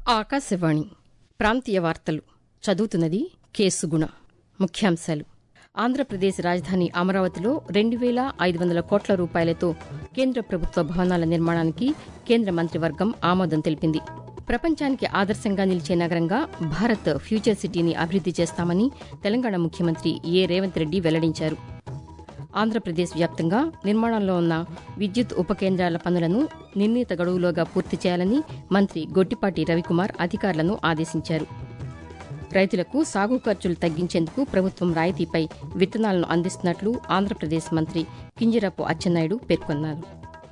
ఆకాశవాణి ప్రాంతీయ వార్తలు చదువుతున్నది కేసుగుణ ముఖ్యాంశాలు ఆంధ్రప్రదేశ్ రాజధాని అమరావతిలో రెండు వేల ఐదు వందల కోట్ల రూపాయలతో కేంద్ర ప్రభుత్వ భవనాల నిర్మాణానికి కేంద్ర మంత్రివర్గం ఆమోదం తెలిపింది ప్రపంచానికి ఆదర్శంగా నిలిచే నగరంగా భారత్ ఫ్యూచర్ సిటీని అభివృద్ది చేస్తామని తెలంగాణ ముఖ్యమంత్రి ఏ రేవంత్ రెడ్డి వెల్లడించారు ఆంధ్రప్రదేశ్ వ్యాప్తంగా నిర్మాణంలో ఉన్న విద్యుత్ ఉప కేంద్రాల పనులను నిర్ణీత గడువులోగా పూర్తి చేయాలని మంత్రి గొట్టిపాటి రవికుమార్ అధికారులను ఆదేశించారు రైతులకు సాగు ఖర్చులు తగ్గించేందుకు ప్రభుత్వం రాయితీపై విత్తనాలను అందిస్తున్నట్లు ఆంధ్రప్రదేశ్ మంత్రి కింజరాపు అచ్చెన్నాయుడు పేర్కొన్నారు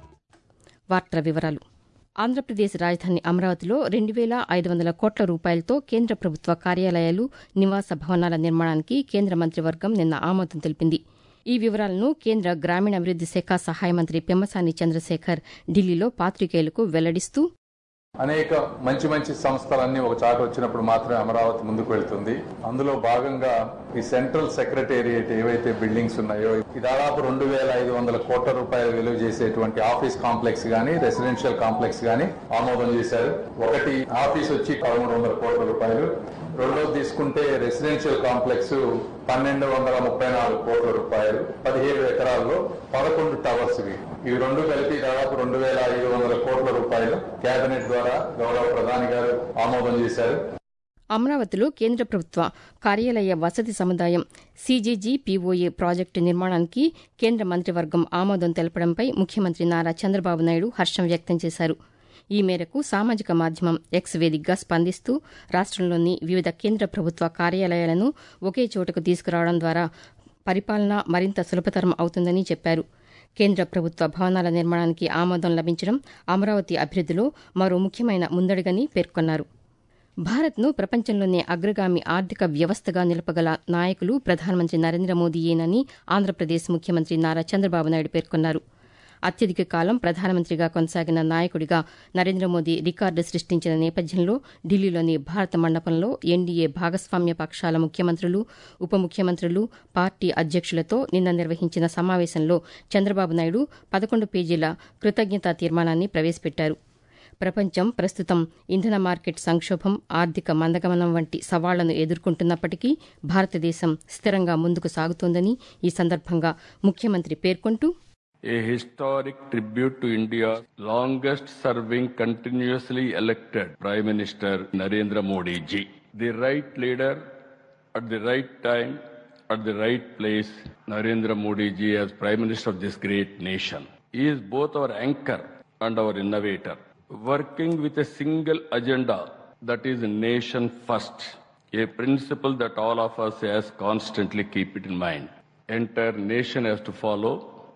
వార్తల వివరాలు ఆంధ్రప్రదేశ్ రాజధాని అమరావతిలో రెండు వేల ఐదు వందల కోట్ల రూపాయలతో కేంద్ర ప్రభుత్వ కార్యాలయాలు నివాస భవనాల నిర్మాణానికి కేంద్ర మంత్రివర్గం నిన్న ఆమోదం తెలిపింది ఈ వివరాలను కేంద్ర గ్రామీణాభివృద్ది శాఖ సహాయ మంత్రి పెమ్మసాని చంద్రశేఖర్ ఢిల్లీలో పాతికేయులకు వెల్లడిస్తూ అనేక మంచి మంచి సంస్థలన్నీ ఒక చాట వచ్చినప్పుడు మాత్రమే అమరావతి ముందుకు వెళ్తుంది అందులో భాగంగా ఈ సెంట్రల్ సెక్రటేరియట్ ఏవైతే బిల్డింగ్స్ ఉన్నాయో ఈ దాదాపు రెండు వేల ఐదు వందల కోట్ల రూపాయలు విలువ చేసేటువంటి ఆఫీస్ కాంప్లెక్స్ గానీ రెసిడెన్షియల్ కాంప్లెక్స్ గానీ ఆమోదం చేశారు ఒకటి ఆఫీస్ వచ్చి పదమూడు వందల కోట్ల రూపాయలు రెండోది తీసుకుంటే రెసిడెన్షియల్ కాంప్లెక్స్ పన్నెండు వందల ముప్పై నాలుగు కోట్ల రూపాయలు పదిహేడు ఎకరాల్లో పదకొండు టవర్స్ ఇవి ఇవి రెండు కలిపి దాదాపు రెండు వేల ఐదు వందల కోట్ల రూపాయలు కేబినెట్ ద్వారా గౌరవ ప్రధాని గారు ఆమోదం చేశారు అమరావతిలో కేంద్ర ప్రభుత్వ కార్యాలయ వసతి సముదాయం సీజీజీ పీఓఏ ప్రాజెక్టు నిర్మాణానికి కేంద్ర మంత్రివర్గం ఆమోదం తెలపడంపై ముఖ్యమంత్రి నారా చంద్రబాబు నాయుడు హర్షం వ్యక్తం చేశారు ఈ మేరకు సామాజిక మాధ్యమం ఎక్స్ వేదికగా స్పందిస్తూ రాష్టంలోని వివిధ కేంద్ర ప్రభుత్వ కార్యాలయాలను ఒకే చోటకు తీసుకురావడం ద్వారా పరిపాలన మరింత సులభతరం అవుతుందని చెప్పారు కేంద్ర ప్రభుత్వ భవనాల నిర్మాణానికి ఆమోదం లభించడం అమరావతి అభివృద్దిలో మరో ముఖ్యమైన ముందడుగని పేర్కొన్నారు భారత్ను ప్రపంచంలోనే అగ్రగామి ఆర్థిక వ్యవస్థగా నిలపగల నాయకులు ప్రధానమంత్రి నరేంద్ర మోదీయేనని ఆంధ్రప్రదేశ్ ముఖ్యమంత్రి నారా చంద్రబాబు నాయుడు పేర్కొన్నారు అత్యధిక కాలం ప్రధానమంత్రిగా కొనసాగిన నాయకుడిగా నరేంద్ర మోదీ రికార్డు సృష్టించిన నేపథ్యంలో ఢిల్లీలోని భారత మండపంలో ఎన్డీఏ భాగస్వామ్య పక్షాల ముఖ్యమంత్రులు ఉప ముఖ్యమంత్రులు పార్టీ అధ్యక్షులతో నిన్న నిర్వహించిన సమావేశంలో చంద్రబాబు నాయుడు పదకొండు పేజీల కృతజ్ఞతా తీర్మానాన్ని ప్రవేశపెట్టారు ప్రపంచం ప్రస్తుతం ఇంధన మార్కెట్ సంక్షోభం ఆర్థిక మందగమనం వంటి సవాళ్లను ఎదుర్కొంటున్నప్పటికీ భారతదేశం స్థిరంగా ముందుకు సాగుతోందని ఈ సందర్భంగా ముఖ్యమంత్రి పేర్కొంటూ a historic tribute to India's longest serving continuously elected Prime Minister Narendra Modi ji. The right leader at the right time, at the right place, Narendra Modi ji as Prime Minister of this great nation. He is both our anchor and our innovator, working with a single agenda that is nation first, a principle that all of us has constantly keep it in mind. Entire nation has to follow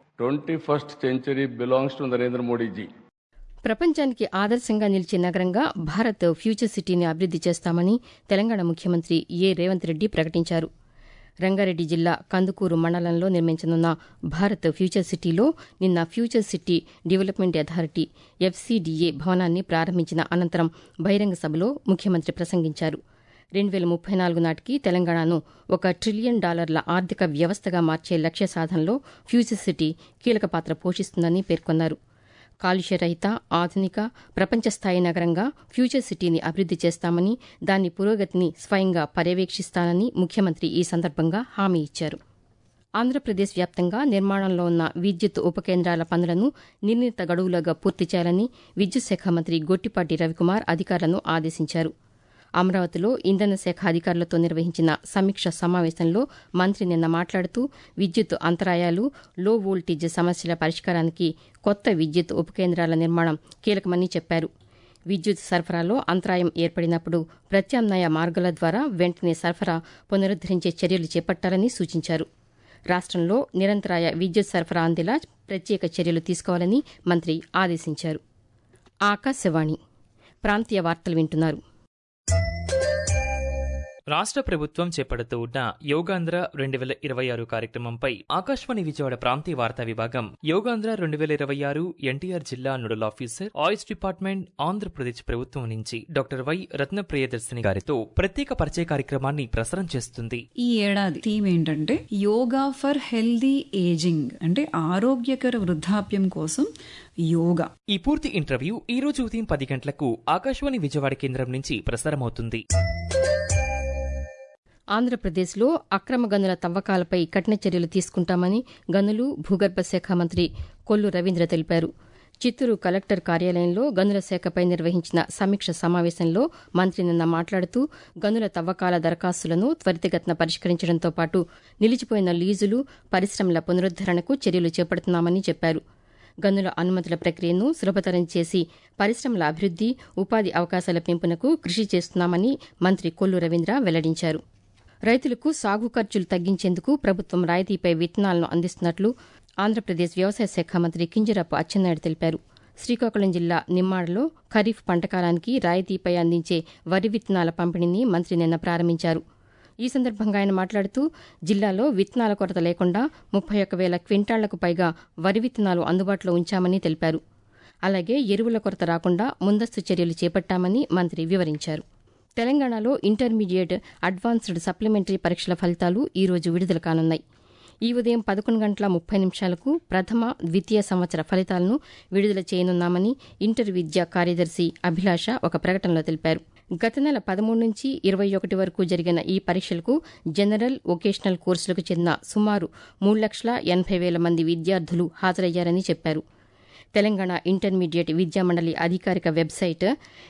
21st century belongs to Narendra Modi ji. ప్రపంచానికి ఆదర్శంగా నిలిచే నగరంగా Bharat future సిటీని అభివృద్ది చేస్తామని తెలంగాణ ముఖ్యమంత్రి ఏ రేవంత్ రెడ్డి ప్రకటించారు రంగారెడ్డి జిల్లా కందుకూరు మండలంలో నిర్మించనున్న భారత్ ఫ్యూచర్ సిటీలో నిన్న future city development authority FCDA భవనాన్ని ప్రారంభించిన అనంతరం బహిరంగ సభలో ముఖ్యమంత్రి ప్రసంగించారు రెండు వేల ముప్పై నాలుగు నాటికి తెలంగాణను ఒక ట్రిలియన్ డాలర్ల ఆర్థిక వ్యవస్థగా మార్చే లక్ష్య సాధనలో ఫ్యూచర్ సిటీ కీలక పాత్ర పోషిస్తుందని పేర్కొన్నారు కాలుష్యరహిత ఆధునిక ప్రపంచ స్థాయి నగరంగా ఫ్యూచర్ సిటీని అభివృద్ది చేస్తామని దాని పురోగతిని స్వయంగా పర్యవేక్షిస్తానని ముఖ్యమంత్రి ఈ సందర్భంగా హామీ ఇచ్చారు ఆంధ్రప్రదేశ్ వ్యాప్తంగా నిర్మాణంలో ఉన్న విద్యుత్ ఉప కేంద్రాల పనులను నిర్ణీత గడువులోగా పూర్తి చేయాలని విద్యుత్ శాఖ మంత్రి గొట్టిపాటి రవికుమార్ అధికారులను ఆదేశించారు అమరావతిలో ఇంధన శాఖ అధికారులతో నిర్వహించిన సమీక్ష సమావేశంలో మంత్రి నిన్న మాట్లాడుతూ విద్యుత్ అంతరాయాలు లో వోల్టేజ్ సమస్యల పరిష్కారానికి కొత్త విద్యుత్ ఉపకేంద్రాల నిర్మాణం కీలకమని చెప్పారు విద్యుత్ సరఫరాలో అంతరాయం ఏర్పడినప్పుడు ప్రత్యామ్నాయ మార్గాల ద్వారా వెంటనే సరఫరా పునరుద్దరించే చర్యలు చేపట్టాలని సూచించారు రాష్టంలో నిరంతరాయ విద్యుత్ సరఫరా అందేలా ప్రత్యేక చర్యలు తీసుకోవాలని మంత్రి ఆదేశించారు ఆకాశవాణి ప్రాంతీయ వార్తలు వింటున్నారు రాష్ట్ర ప్రభుత్వం చేపడుతూ ఉన్న యోగాంధ్ర రెండు వేల ఇరవై ఆరు కార్యక్రమంపై ఆకాశవాణి విజయవాడ ప్రాంతీయ వార్తా విభాగం యోగాంధ్ర రెండు వేల ఇరవై ఆరు ఎన్టీఆర్ జిల్లా nodal officer AYUSH department Andhra Pradesh ప్రభుత్వం నుంచి డాక్టర్ వై రత్న ప్రియదర్శిని గారితో ప్రత్యేక పరిచయ కార్యక్రమాన్ని ప్రసారం చేస్తుంది ఈ ఏడాది థీమ్ ఏంటంటే యోగా ఫర్ హెల్దీ ఏజింగ్ అంటే ఆరోగ్యకర వృద్ధాప్యం కోసం యోగా ఈ పూర్తి ఇంటర్వ్యూ ఈ రోజు ఉదయం పది గంటలకు ఆకాశవాణి విజయవాడ కేంద్రం నుంచి ప్రసారమవుతుంది ఆంధ్రప్రదేశ్లో అక్రమ గనుల తవ్వకాలపై కఠిన చర్యలు తీసుకుంటామని గనులు భూగర్భ శాఖ మంత్రి కొల్లు రవీంద్ర తెలిపారు చిత్తూరు కలెక్టర్ కార్యాలయంలో గనుల శాఖపై నిర్వహించిన సమీక్ష సమావేశంలో మంత్రి నిన్న మాట్లాడుతూ గనుల తవ్వకాల దరఖాస్తులను త్వరితగతిన పరిష్కరించడంతో పాటు నిలిచిపోయిన లీజులు పరిశ్రమల పునరుద్దరణకు చర్యలు చేపడుతున్నామని చెప్పారు గనుల అనుమతుల ప్రక్రియను సులభతరం చేసి పరిశ్రమల అభివృద్ది ఉపాధి అవకాశాల పెంపునకు కృషి చేస్తున్నామని మంత్రి కొల్లు రవీంద్ర వెల్లడించారు రైతులకు సాగు ఖర్చులు తగ్గించేందుకు ప్రభుత్వం రాయితీపై విత్తనాలను అందిస్తున్నట్లు ఆంధ్రప్రదేశ్ వ్యవసాయ శాఖ మంత్రి కింజరాపు అచ్చెన్నాయుడు తెలిపారు శ్రీకాకుళం జిల్లా నిమ్మాడలో ఖరీఫ్ పంటకాలానికి రాయితీపై అందించే వరి విత్తనాల పంపిణీని మంత్రి నిన్న ప్రారంభించారు ఈ సందర్భంగా ఆయన మాట్లాడుతూ జిల్లాలో విత్తనాల కొరత లేకుండా ముప్పై ఒక్క వేల క్వింటాళ్లకు పైగా వరి విత్తనాలు అందుబాటులో ఉంచామని తెలిపారు అలాగే ఎరువుల కొరత రాకుండా ముందస్తు చర్యలు చేపట్టామని మంత్రి వివరించారు తెలంగాణలో ఇంటర్మీడియట్ అడ్వాన్స్డ్ సప్లిమెంటరీ పరీక్షల ఫలితాలు ఈ రోజు విడుదల కానున్నాయి ఈ ఉదయం పదకొండు గంటల ముప్పై నిమిషాలకు ప్రథమ ద్వితీయ సంవత్సర ఫలితాలను విడుదల చేయనున్నామని ఇంటర్ విద్యా కార్యదర్శి అభిలాష ఒక ప్రకటనలో తెలిపారు గత నెల పదమూడు నుంచి ఇరవై ఒకటి వరకు జరిగిన ఈ పరీక్షలకు జనరల్ వొకేషనల్ కోర్సులకు చెందిన సుమారు మూడు లక్షల ఎనభై వేల మంది విద్యార్థులు హాజరయ్యారని చెప్పారు తెలంగాణ ఇంటర్మీడియట్ విద్యామండలి అధికారిక website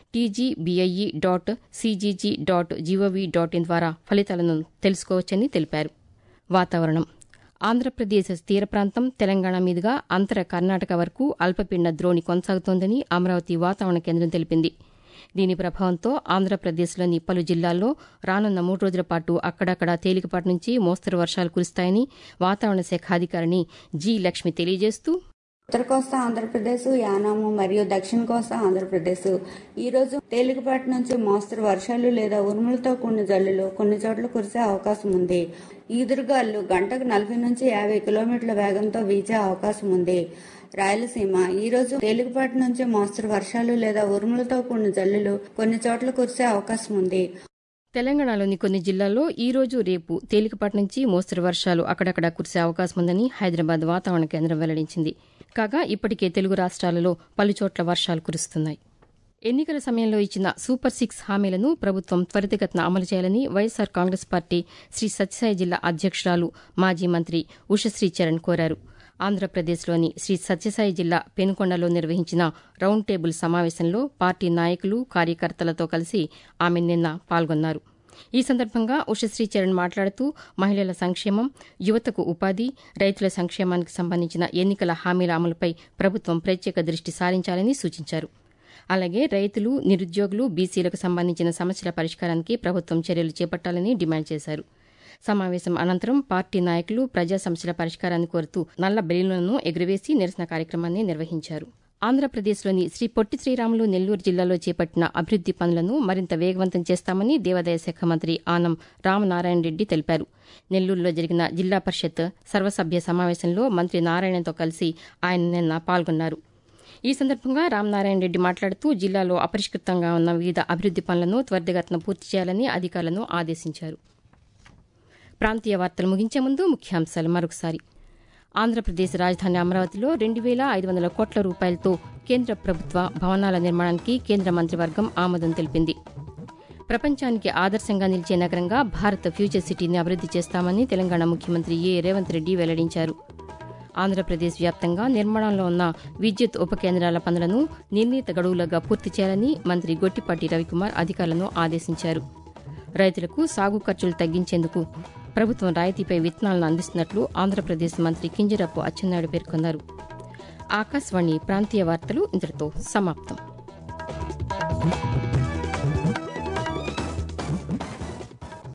TGBIE dot CGG dot GOV dot in ద్వారా ఫలితాలను తెలుసుకోవచ్చని తెలిపారు వాతావరణం ఆంధ్రప్రదేశ్ తీర ప్రాంతం తెలంగాణ మీదుగా అంతర కర్ణాటక వరకు అల్పపీడన ద్రోణి కొనసాగుతోందని అమరావతి వాతావరణ కేంద్రం తెలిపింది దీని ప్రభావంతో ఆంధ్రప్రదేశ్లోని పలు జిల్లాల్లో రానున్న మూడు రోజుల పాటు అక్కడక్కడ తేలికపాటి నుంచి మోస్తరు వర్షాలు కురుస్తాయని వాతావరణ శాఖ అధికారిని జి లక్ష్మి తెలియజేస్తూ ఉత్తర కోస్తా ఆంధ్రప్రదేశ్ యానాము మరియు దక్షిణ కోస్తా ఆంధ్రప్రదేశ్ ఈ రోజు తేలికపాటి నుంచి మోస్తరు వర్షాలు లేదా ఉరుములతో కూడిన జల్లులు కొన్ని చోట్ల కురిసే అవకాశం ఉంది ఈదురుగాలు గంటకు నలభై నుంచి యాభై కిలోమీటర్ల వేగంతో వీచే అవకాశం ఉంది రాయలసీమ ఈ రోజు తేలికపాటి నుంచి మోస్తరు వర్షాలు లేదా ఉరుములతో కూడిన జల్లులు కొన్ని చోట్ల కురిసే అవకాశం ఉంది తెలంగాణలోని కొన్ని జిల్లాల్లో ఈ రోజు రేపు తేలికపాటి నుంచి మోస్తరు వర్షాలు అక్కడక్కడ కురిసే అవకాశం ఉందని హైదరాబాద్ వాతావరణ కేంద్రం వెల్లడించింది కాగా ఇప్పటికే తెలుగు రాష్ట్రాలలో పలుచోట్ల వర్షాలు కురుస్తున్నాయి ఎన్నికల సమయంలో ఇచ్చిన సూపర్ సిక్స్ హామీలను ప్రభుత్వం త్వరితగతిన అమలు చేయాలని వైఎస్సార్ కాంగ్రెస్ పార్టీ శ్రీ సత్యసాయి జిల్లా అధ్యక్షురాలు మాజీ మంత్రి ఉషశ్రీ చరణ్ కోరారు ఆంధ్రప్రదేశ్లోని శ్రీ సత్యసాయి జిల్లా పెనుకొండలో నిర్వహించిన రౌండ్ టేబుల్ సమావేశంలో పార్టీ నాయకులు కార్యకర్తలతో కలిసి ఆమె నిన్న పాల్గొన్నారు ఈ సందర్భంగా ఉషశ్రీ చరణ్ మాట్లాడుతూ మహిళల సంక్షేమం యువతకు ఉపాధి రైతుల సంక్షేమానికి సంబంధించిన ఎన్నికల హామీల అమలుపై ప్రభుత్వం ప్రత్యేక దృష్టి సారించాలని సూచించారు అలాగే రైతులు నిరుద్యోగులు బీసీలకు సంబంధించిన సమస్యల పరిష్కారానికి ప్రభుత్వం చర్యలు చేపట్టాలని డిమాండ్ చేశారు సమావేశం అనంతరం పార్టీ నాయకులు ప్రజా సమస్యల పరిష్కారాన్ని కోరుతూ నల్ల బెలూన్లను ఎగురవేసి నిరసన కార్యక్రమాన్ని నిర్వహించారు ఆంధ్రప్రదేశ్లోని శ్రీ పొట్టి శ్రీరాములు నెల్లూరు జిల్లాలో చేపట్టిన అభివృద్ది పనులను మరింత వేగవంతం చేస్తామని దేవాదాయ శాఖ మంత్రి ఆనం రామనారాయణ రెడ్డి తెలిపారు నెల్లూరులో జరిగిన జిల్లా పరిషత్ సర్వసభ్య సమావేశంలో మంత్రి నారాయణతో కలిసి ఆయన నిన్న పాల్గొన్నారు ఈ సందర్భంగా రామనారాయణ రెడ్డి మాట్లాడుతూ జిల్లాలో అపరిష్కృతంగా ఉన్న వివిధ అభివృద్ది పనులను త్వరితగతిన పూర్తి చేయాలని అధికారులను ఆదేశించారు ప్రాంతీయ వార్తలు ముగించే ముందు ముఖ్యాంశాలు మరొకసారి ఆంధ్రప్రదేశ్ రాజధాని అమరావతిలో రెండు వేల ఐదు వందల కోట్ల రూపాయలతో కేంద్ర ప్రభుత్వ భవనాల నిర్మాణానికి కేంద్ర మంత్రివర్గం ఆమోదం తెలిపింది ప్రపంచానికి ఆదర్శంగా నిలిచే నగరంగా భారత్ ఫ్యూచర్ సిటీని అభివృద్ది చేస్తామని తెలంగాణ ముఖ్యమంత్రి ఏ రేవంత్ రెడ్డి వెల్లడించారు ఆంధ్రప్రదేశ్ వ్యాప్తంగా నిర్మాణంలో ఉన్న విద్యుత్ ఉప కేంద్రాల పనులను నిర్ణీత గడువులుగా పూర్తి చేయాలని మంత్రి గొట్టిపాటి రవికుమార్ అధికారులను ఆదేశించారు రైతులకు సాగు ఖర్చులు తగ్గించేందుకు ప్రభుత్వం రాయితీపై విత్తనాలను అందిస్తున్నట్లు ఆంధ్రప్రదేశ్ మంత్రి కింజరపు అచ్చెన్నాయుడు పేర్కొన్నారు ఆకాశవాణి ప్రాంతీయ వార్తలు ఇంతటితో సమాప్తం